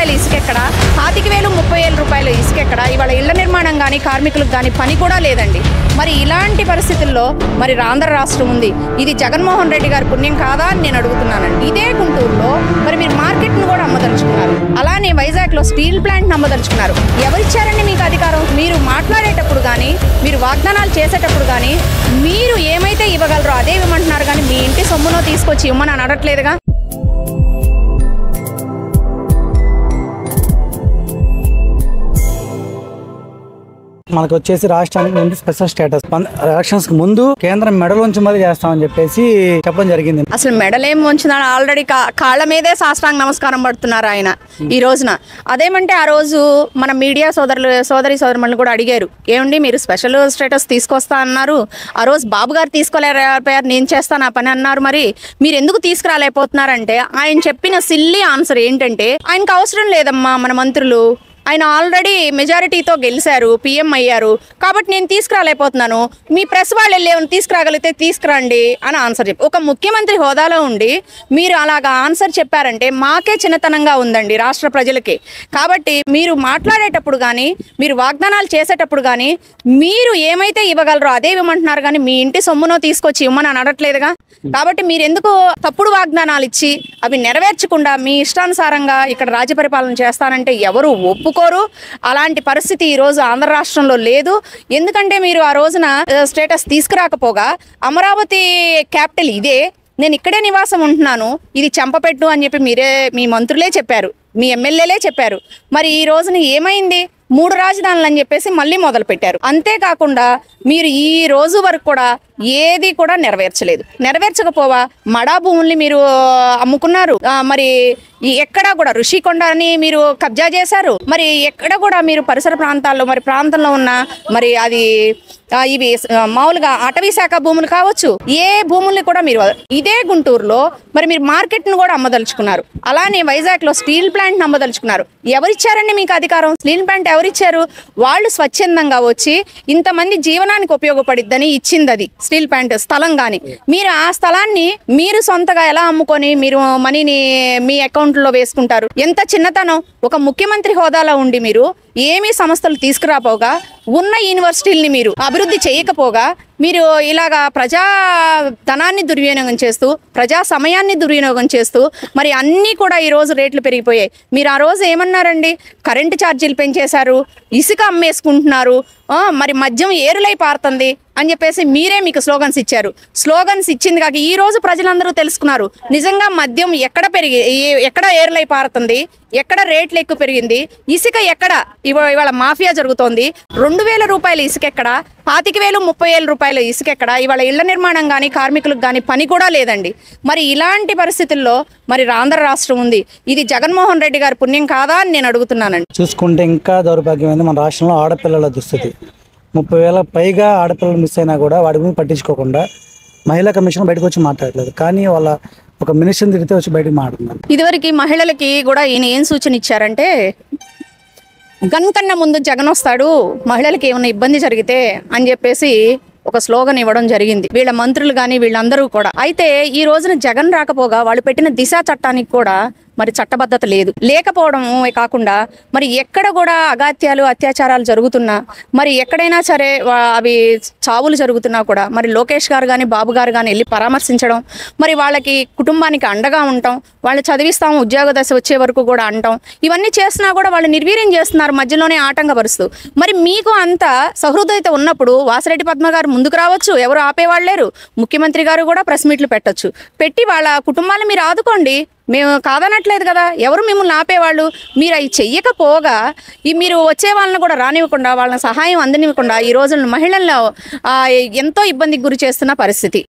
రూపాయల ఇసుక ఎక్కడ పాతిక వేలు ముప్పై వేల రూపాయల ఇసుక ఎక్కడ ఇవాళ ఇళ్ల నిర్మాణం కానీ కార్మికులకు కానీ పని కూడా లేదండి మరి ఇలాంటి పరిస్థితుల్లో మరి ఆంధ్ర రాష్ట్రం ఉంది ఇది జగన్మోహన్ రెడ్డి గారి పుణ్యం కాదా అని నేను అడుగుతున్నానండి ఇదే గుంటూరులో మరి మీరు మార్కెట్ను కూడా అమ్మదలుచుకున్నారు అలానే వైజాగ్లో స్టీల్ ప్లాంట్ అమ్మదలుచుకున్నారు ఎవరిచ్చారండి మీకు అధికారం మీరు మాట్లాడేటప్పుడు కానీ మీరు వాగ్దానాలు చేసేటప్పుడు కానీ మీరు ఏమైతే ఇవ్వగలరో అదే ఇవ్వమంటున్నారు కానీ మీ ఇంటి సొమ్మునో తీసుకొచ్చి ఇవ్వమని అనడట్లేదుగా మనకు వచ్చేసి రాష్ట్రానికి ముందు స్పెషల్ స్టేటస్ ఎలక్షన్స్ కి ముందు కేంద్రం మెడలోంచి మరి చేస్తామని చెప్పేసి చెప్పడం జరిగింది అసలు మెడలేం ఉంచున్నాడు ఆల్రెడీ కా కాళ్ళ మీదే సాష్టాంగ నమస్కారం పడుతున్నారు ఆయన ఈ రోజున అదేమంటే ఆ రోజు మన మీడియా సోదరులు సోదరి సోదరులను కూడా అడిగారు ఏమండి మీరు స్పెషల్ స్టేటస్ తీసుకొస్తా అన్నారు ఆ రోజు బాబు గారు తీసుకోలేకపోయారు నేను చేస్తాను ఆ పని అన్నారు మరి మీరు ఎందుకు తీసుకురాలేకపోతున్నారంటే ఆయన చెప్పిన సిల్లీ ఆన్సర్ ఏంటంటే ఆయనకు అవసరం లేదమ్మా మన మంత్రులు ఆయన ఆల్రెడీ మెజారిటీతో గెలిచారు పీఎం అయ్యారు కాబట్టి నేను తీసుకురాలేకపోతున్నాను మీ ప్రెస్ వాళ్ళు వెళ్ళి ఏమైనా తీసుకురాగలిగితే తీసుకురండి అని ఆన్సర్ చెప్పి ఒక ముఖ్యమంత్రి హోదాలో ఉండి మీరు అలాగా ఆన్సర్ చెప్పారంటే మాకే చిన్నతనంగా ఉందండి రాష్ట్ర ప్రజలకి కాబట్టి మీరు మాట్లాడేటప్పుడు కానీ మీరు వాగ్దానాలు చేసేటప్పుడు కానీ మీరు ఏమైతే ఇవ్వగలరో అదే ఇవ్వమంటున్నారు కానీ మీ ఇంటి సొమ్మునో తీసుకొచ్చి ఇవ్వమని అని అనట్లేదుగా కాబట్టి మీరు ఎందుకు తప్పుడు వాగ్దానాలు ఇచ్చి అవి నెరవేర్చకుండా మీ ఇష్టానుసారంగా ఇక్కడ రాజ్య పరిపాలన చేస్తానంటే ఎవరు ఒప్పుకోరు అలాంటి పరిస్థితి ఈ రోజు ఆంధ్ర రాష్ట్రంలో లేదు ఎందుకంటే మీరు ఆ రోజున ఆ, స్టేటస్ తీసుకురాకపోగా అమరావతి క్యాపిటల్ ఇదే నేను ఇక్కడే నివాసం ఉంటున్నాను ఇది చంపపెట్టు అని చెప్పి మీరే మీ మంత్రులే చెప్పారు మీ ఎమ్మెల్యేలే చెప్పారు మరి ఈ రోజున ఏమైంది మూడు రాజధానులు అని చెప్పేసి మళ్ళీ మొదలు పెట్టారు అంతేకాకుండా మీరు ఈ రోజు వరకు కూడా ఏది కూడా నెరవేర్చలేదు నెరవేర్చకపోవా మడా భూముల్ని మీరు అమ్ముకున్నారు ఆ, మరి ఈ ఎక్కడా కూడా ఋషికొండ అని మీరు కబ్జా చేశారు మరి ఎక్కడ కూడా మీరు పరిసర ప్రాంతాల్లో మరి ప్రాంతంలో ఉన్న మరి అది ఆ, ఇవి ఆ, మామూలుగా అటవీ శాఖ భూములు కావచ్చు ఏ భూముల్ని కూడా మీరు వద- ఇదే గుంటూరులో మరి మీరు మార్కెట్ను కూడా అమ్మదలుచుకున్నారు అలానే వైజాగ్లో స్టీల్ ప్లాంట్ అమ్మదలుచుకున్నారు ఎవరిచ్చారండి మీకు అధికారం స్టీల్ ప్లాంట్ ఎవరిచ్చారు వాళ్ళు స్వచ్ఛందంగా వచ్చి ఇంతమంది జీవనానికి ఉపయోగపడిద్దని ఇచ్చింది అది స్టీల్ ప్లాంట్ స్థలం కానీ మీరు ఆ స్థలాన్ని మీరు సొంతగా ఎలా అమ్ముకొని మీరు మనీని మీ అకౌంట్లో వేసుకుంటారు ఎంత చిన్నతనం ఒక ముఖ్యమంత్రి హోదాలో ఉండి మీరు ఏమీ సంస్థలు తీసుకురాపోగా ఉన్న యూనివర్సిటీల్ని మీరు అభివృద్ధి చేయకపోగా మీరు ఇలాగా ప్రజా ధనాన్ని దుర్వినియోగం చేస్తూ ప్రజా సమయాన్ని దుర్వినియోగం చేస్తూ మరి అన్నీ కూడా ఈ రోజు రేట్లు పెరిగిపోయాయి మీరు ఆ రోజు ఏమన్నారండి కరెంటు ఛార్జీలు పెంచేశారు ఇసుక అమ్మేసుకుంటున్నారు ఆ, మరి మద్యం ఏరులై పారుతుంది అని చెప్పేసి మీరే మీకు స్లోగన్స్ ఇచ్చారు స్లోగన్స్ ఇచ్చింది కాక ఈ రోజు ప్రజలందరూ తెలుసుకున్నారు నిజంగా మద్యం ఎక్కడ పెరిగి ఏ- ఎక్కడ ఏరులై పారుతుంది ఎక్కడ రేట్లు ఎక్కువ పెరిగింది ఇసుక ఎక్కడ ఇవ- ఇవాళ మాఫియా జరుగుతోంది రెండు వేల రూపాయల ఇసుక ఎక్కడ పాతిక వేలు ముప్పై వేల రూపాయల ఇసుక ఎక్కడ ఇవాళ ఇళ్ల నిర్మాణం కానీ కార్మికులకు కానీ పని కూడా లేదండి మరి ఇలాంటి పరిస్థితుల్లో మరి ఆంధ్ర రాష్ట్రం ఉంది ఇది జగన్మోహన్ రెడ్డి గారి పుణ్యం కాదా అని నేను అడుగుతున్నానండి చూసుకుంటే ఇంకా దౌర్భాగ్యమైంది మన రాష్ట్రంలో ఆడపిల్లల దుస్థితి ముప్పై వేల పైగా ఆడపిల్లలు మిస్ అయినా కూడా వాడి గురించి పట్టించుకోకుండా మహిళా కమిషన్ బయటకు వచ్చి మాట్లాడలేదు కానీ వాళ్ళ ఒక మినిస్టర్ తిరిగితే వచ్చి బయటకు మాట్లాడుతున్నారు ఇదివరకు మహిళలకి కూడా ఈయన ఏం సూచన ఇచ్చారంటే గన్ కన్నా ముందు జగన్ వస్తాడు మహిళలకి ఏమైనా ఇబ్బంది జరిగితే అని చెప్పేసి ఒక స్లోగన్ ఇవ్వడం జరిగింది వీళ్ళ మంత్రులు కానీ వీళ్ళందరూ కూడా అయితే ఈ రోజున జగన్ రాకపోగా వాళ్ళు పెట్టిన దిశ చట్టానికి కూడా మరి చట్టబద్ధత లేదు లేకపోవడమే కాకుండా మరి ఎక్కడ కూడా అగాత్యాలు అత్యాచారాలు జరుగుతున్నా మరి ఎక్కడైనా సరే వా- అవి చావులు జరుగుతున్నా కూడా మరి లోకేష్ గారు కానీ బాబు గారు కానీ వెళ్ళి పరామర్శించడం మరి వాళ్ళకి కుటుంబానికి అండగా ఉండటం వాళ్ళు చదివిస్తాం ఉద్యోగ దశ వచ్చే వరకు కూడా అంటాం ఇవన్నీ చేస్తున్నా కూడా వాళ్ళు నిర్వీర్యం చేస్తున్నారు మధ్యలోనే ఆటంకపరుస్తూ మరి మీకు అంత సహృదయత ఉన్నప్పుడు వాసిరెడ్డి పద్మ గారు ముందుకు రావచ్చు ఎవరు ఆపేవాళ్ళు లేరు ముఖ్యమంత్రి గారు కూడా ప్రెస్ మీట్లు పెట్టొచ్చు పెట్టి వాళ్ళ కుటుంబాలను మీరు ఆదుకోండి మేము కాదనట్లేదు కదా ఎవరు మిమ్మల్ని ఆపేవాళ్ళు మీరు అవి చెయ్యకపోగా ఈ మీరు వచ్చే వాళ్ళని కూడా రానివ్వకుండా వాళ్ళని సహాయం అందనివ్వకుండా ఈ రోజున మహిళల్లో ఆ, ఎంతో ఇబ్బందికి గురి చేస్తున్న పరిస్థితి